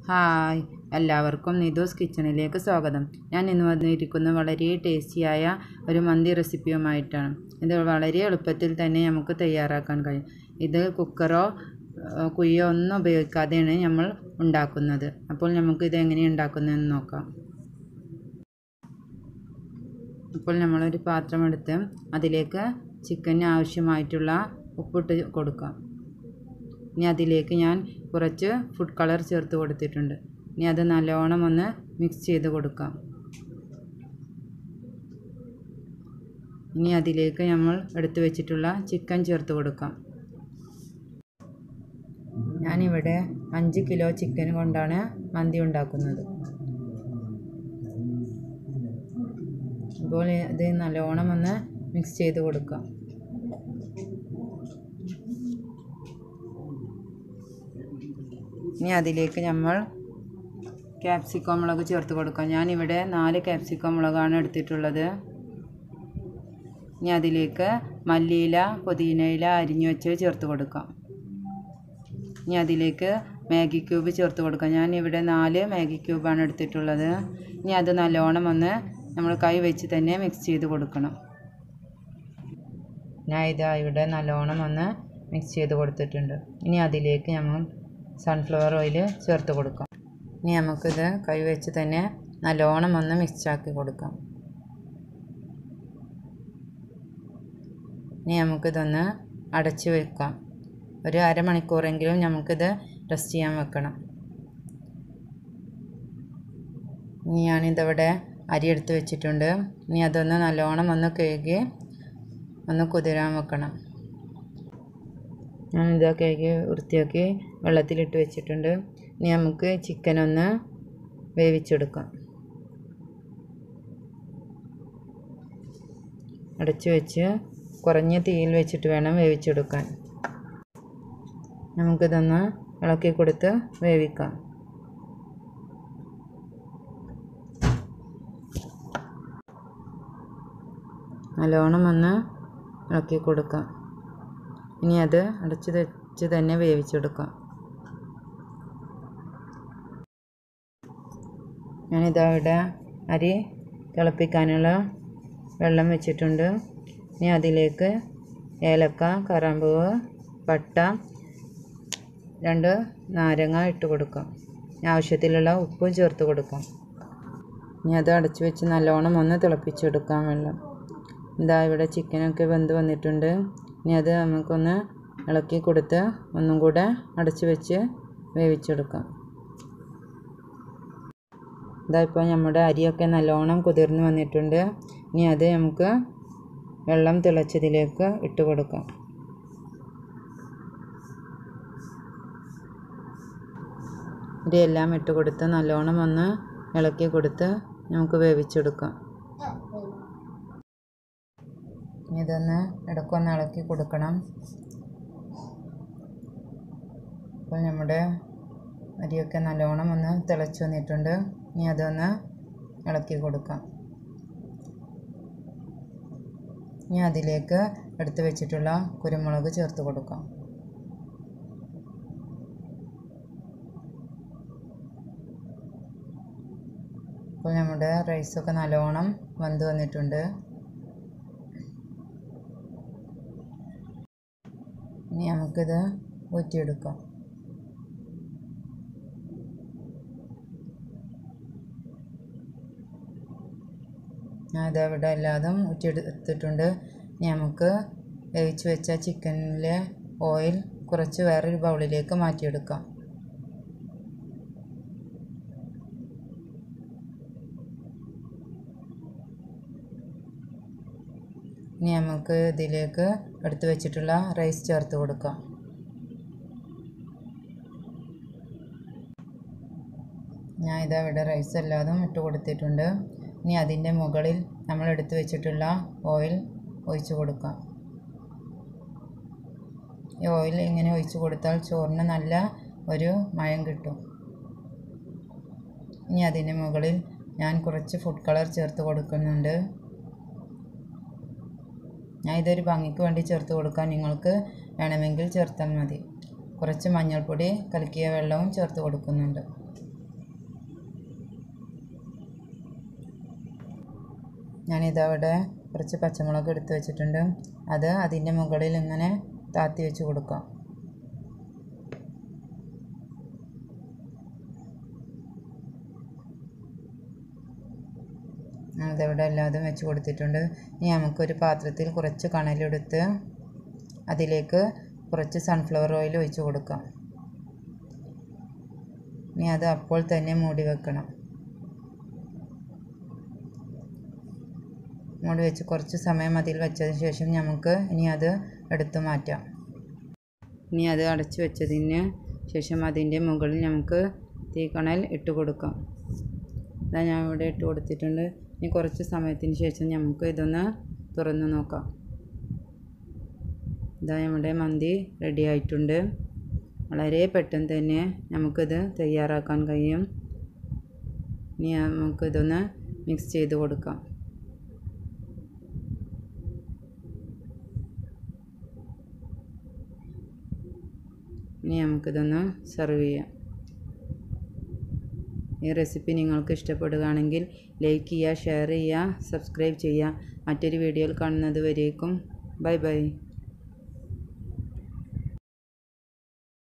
hi എല്ലാവർക്കും നിതൂസ് കിച്ചണിലേക്ക് സ്വാഗതം ഞാൻ ഇന്ന് വന്നിരിക്കുന്നത് വളരെ ടേസ്റ്റിയായ ഒരു മന്തി റെസിപ്പിയുമായിട്ടാണ് ഇത് വളരെ എളുപ്പത്തിൽ തന്നെ നമുക്ക് തയ്യാറാക്കാൻ കഴിയും ഇത് കുക്കറോ ഏഹ്, കുയ്യോ ഒന്നും ഉപയോഗിക്കാതെയാണ് നമ്മൾ ഉണ്ടാക്കുന്നത് അപ്പോൾ നമുക്ക് ഇത് എങ്ങനെയാണ് ഉണ്ടാക്കുന്നതെന്ന് നോക്കാം അപ്പോൾ നമ്മളൊരു പാത്രം എടുത്ത് അതിലേക്ക് ചിക്കന് ആവശ്യമായിട്ടുള്ള ഉപ്പിട്ട് കൊടുക്കാം ഇനി അതിലേക്ക് ഞാൻ കുറച്ച് ഫുഡ് കളർ ചേർത്ത് കൊടുത്തിട്ടുണ്ട് ഇനി അത് നല്ലോണം ഒന്ന് മിക്സ് ചെയ്ത് കൊടുക്കാം ഇനി അതിലേക്ക് നമ്മൾ എടുത്തു വെച്ചിട്ടുള്ള ചിക്കൻ ചേർത്ത് കൊടുക്കാം ഞാനിവിടെ അഞ്ച് കിലോ ചിക്കൻ കൊണ്ടാണ് മന്തി ഉണ്ടാക്കുന്നത് അപ്പോൾ ഇത് നല്ലോണം ഒന്ന് മിക്സ് ചെയ്ത് കൊടുക്കാം ഇനി അതിലേക്ക് നമ്മൾ ക്യാപ്സിക്കം മുളക് ചേർത്ത് കൊടുക്കാം ഞാനിവിടെ നാല് ക്യാപ്സിക്കം മുളകാണ് എടുത്തിട്ടുള്ളത് ഇനി അതിലേക്ക് മല്ലിയില പുതിനയില അരിഞ്ഞു വെച്ച് ചേർത്ത് കൊടുക്കാം ഇനി അതിലേക്ക് മാഗി ക്യൂബ് ചേർത്ത് കൊടുക്കാം ഞാൻ ഇവിടെ നാല് മാഗി ക്യൂബാണ് എടുത്തിട്ടുള്ളത് ഇനി അത് നല്ലോണം ഒന്ന് നമ്മൾ കൈ വെച്ച് തന്നെ മിക്സ് ചെയ്ത് കൊടുക്കണം ഞാൻ ഇതാ ഇവിടെ നല്ലോണം ഒന്ന് മിക്സ് ചെയ്ത് കൊടുത്തിട്ടുണ്ട് ഇനി അതിലേക്ക് നമ്മൾ സൺഫ്ലവർ ഓയിൽ ചേർത്ത് കൊടുക്കാം ഇനി നമുക്കിത് കൈ വെച്ച് തന്നെ നല്ലോണം ഒന്ന് മിക്സ് ആക്കി കൊടുക്കാം ഇനി നമുക്കിതൊന്ന് അടച്ച് വെക്കാം ഒരു അരമണിക്കൂറെങ്കിലും നമുക്കിത് റെസ്റ്റ് ചെയ്യാൻ വെക്കണം ഇനി ഞാനിതവിടെ അരി എടുത്ത് വെച്ചിട്ടുണ്ട് ഇനി അതൊന്ന് നല്ലോണം ഒന്ന് കഴുകി ഒന്ന് കുതിരാൻ വെക്കണം ഞാനിതാ കഴുകി വൃത്തിയാക്കി വെള്ളത്തിലിട്ട് വെച്ചിട്ടുണ്ട് ഇനി നമുക്ക് ചിക്കൻ ഒന്ന് വേവിച്ചെടുക്കാം അടച്ചു വെച്ച് കുറഞ്ഞ തീയിൽ വെച്ചിട്ട് വേണം വേവിച്ചെടുക്കാൻ നമുക്കിതൊന്ന് ഇളക്കി കൊടുത്ത് വേവിക്കാം നല്ലോണം ഒന്ന് ഇളക്കി കൊടുക്കാം ഇനി അത് അടച്ച് വെച്ച് തന്നെ വേവിച്ചെടുക്കാം ഞാനിതാ ഇവിടെ അരി തിളപ്പിക്കാനുള്ള വെള്ളം വെച്ചിട്ടുണ്ട് ഇനി അതിലേക്ക് ഏലക്ക കറാമ്പൂവ് പട്ട രണ്ട് നാരങ്ങ ഇട്ട് കൊടുക്കാം ഇനി ആവശ്യത്തിലുള്ള ഉപ്പും ചേർത്ത് കൊടുക്കാം ഇനി അത് അടച്ച് വെച്ച് നല്ലോണം ഒന്ന് തിളപ്പിച്ചെടുക്കാം വെള്ളം ഇതാ ഇവിടെ ചിക്കനൊക്കെ വെന്ത് വന്നിട്ടുണ്ട് ഇനി അത് നമുക്കൊന്ന് ഇളക്കി കൊടുത്ത് ഒന്നും കൂടെ അടച്ച് വെച്ച് വേവിച്ചെടുക്കാം ഇതാ ഇപ്പോൾ നമ്മുടെ അരിയൊക്കെ നല്ലോണം കുതിർന്ന് വന്നിട്ടുണ്ട് ഇനി അത് നമുക്ക് വെള്ളം തിളച്ചതിലേക്ക് ഇട്ട് കൊടുക്കാം ഇതെല്ലാം ഇട്ട് കൊടുത്ത് നല്ലോണം ഒന്ന് ഇളക്കി കൊടുത്ത് നമുക്ക് വേവിച്ചെടുക്കാം ഇതൊന്ന് ഇടയ്ക്കൊന്ന് ഇളക്കി കൊടുക്കണം അപ്പോൾ നമ്മുടെ അരിയൊക്കെ നല്ലോണം ഒന്ന് തിളച്ച് വന്നിട്ടുണ്ട് ഇനി അതൊന്ന് ഇളക്കി കൊടുക്കാം ഇനി അതിലേക്ക് എടുത്ത് വെച്ചിട്ടുള്ള കുരുമുളക് ചേർത്ത് കൊടുക്കാം അപ്പോൾ നമ്മുടെ റൈസൊക്കെ നല്ലോണം വെന്ത് വന്നിട്ടുണ്ട് ഇനി നമുക്കിത് ഊറ്റിയെടുക്കാം ഞാൻ ഇതവിടെ എല്ലാതും ഊറ്റിയെടുത്തിട്ടുണ്ട് ഇനി നമുക്ക് വേവിച്ച് വെച്ച ചിക്കനിലെ ഓയിൽ കുറച്ച് വേറൊരു ബൗളിലേക്ക് മാറ്റിയെടുക്കാം ഇനി നമുക്ക് ഇതിലേക്ക് എടുത്ത് വെച്ചിട്ടുള്ള റൈസ് ചേർത്ത് കൊടുക്കാം ഞാൻ ഇതാ ഇവിടെ റൈസ് എല്ലാതും ഇട്ട് കൊടുത്തിട്ടുണ്ട് ഇനി അതിൻ്റെ മുകളിൽ നമ്മൾ എടുത്ത് വെച്ചിട്ടുള്ള ഓയിൽ ഒഴിച്ച് കൊടുക്കാം ഈ ഓയിൽ ഇങ്ങനെ ഒഴിച്ച് കൊടുത്താൽ ചോറിന് നല്ല ഒരു മയം കിട്ടും ഇനി അതിൻ്റെ മുകളിൽ ഞാൻ കുറച്ച് ഫുഡ് കളർ ചേർത്ത് കൊടുക്കുന്നുണ്ട് ഞാൻ ഇതൊരു ഭംഗിക്ക് വേണ്ടി ചേർത്ത് കൊടുക്കാം നിങ്ങൾക്ക് വേണമെങ്കിൽ ചേർത്താൽ മതി കുറച്ച് മഞ്ഞൾപ്പൊടി കലക്കിയ വെള്ളവും ചേർത്ത് കൊടുക്കുന്നുണ്ട് ഞാനിതവിടെ കുറച്ച് പച്ചമുളക് എടുത്ത് വെച്ചിട്ടുണ്ട് അത് അതിൻ്റെ മുകളിൽ ഇങ്ങനെ താത്തി വെച്ച് കൊടുക്കാം അതവിടെ എല്ലാതും വെച്ച് കൊടുത്തിട്ടുണ്ട് ഇനി നമുക്കൊരു പാത്രത്തിൽ കുറച്ച് കണലെടുത്ത് അതിലേക്ക് കുറച്ച് സൺഫ്ലവർ ഓയിൽ ഒഴിച്ച് കൊടുക്കാം ഇനി അത് അപ്പോൾ തന്നെ മൂടി വെക്കണം മൂടി വെച്ച് കുറച്ച് സമയം അതിൽ വെച്ചതിന് ശേഷം നമുക്ക് ഇനി അത് എടുത്തു മാറ്റാം ഇനി അത് അടച്ചു വെച്ചതിന് ശേഷം അതിൻ്റെ മുകളിൽ നമുക്ക് തീക്കണൽ ഇട്ട് കൊടുക്കാം ഇതാ ഞാൻ ഇവിടെ ഇട്ട് കൊടുത്തിട്ടുണ്ട് ഇനി കുറച്ച് സമയത്തിന് ശേഷം നമുക്ക് ഇതൊന്ന് തുറന്ന് നോക്കാം ഇതാ നമ്മുടെ മന്തി റെഡി ആയിട്ടുണ്ട് വളരെ പെട്ടെന്ന് തന്നെ നമുക്കിത് തയ്യാറാക്കാൻ കഴിയും ഇനി നമുക്കിതൊന്ന് മിക്സ് ചെയ്ത് കൊടുക്കാം ഇനി നമുക്കിതൊന്ന് സെർവ് ചെയ്യാം ഈ റെസിപ്പി നിങ്ങൾക്ക് ഇഷ്ടപ്പെടുകയാണെങ്കിൽ ലൈക്ക് ചെയ്യുക ഷെയർ ചെയ്യുക സബ്സ്ക്രൈബ് ചെയ്യുക മറ്റൊരു വീഡിയോയിൽ കാണുന്നത് വരേക്കും ബൈ ബൈ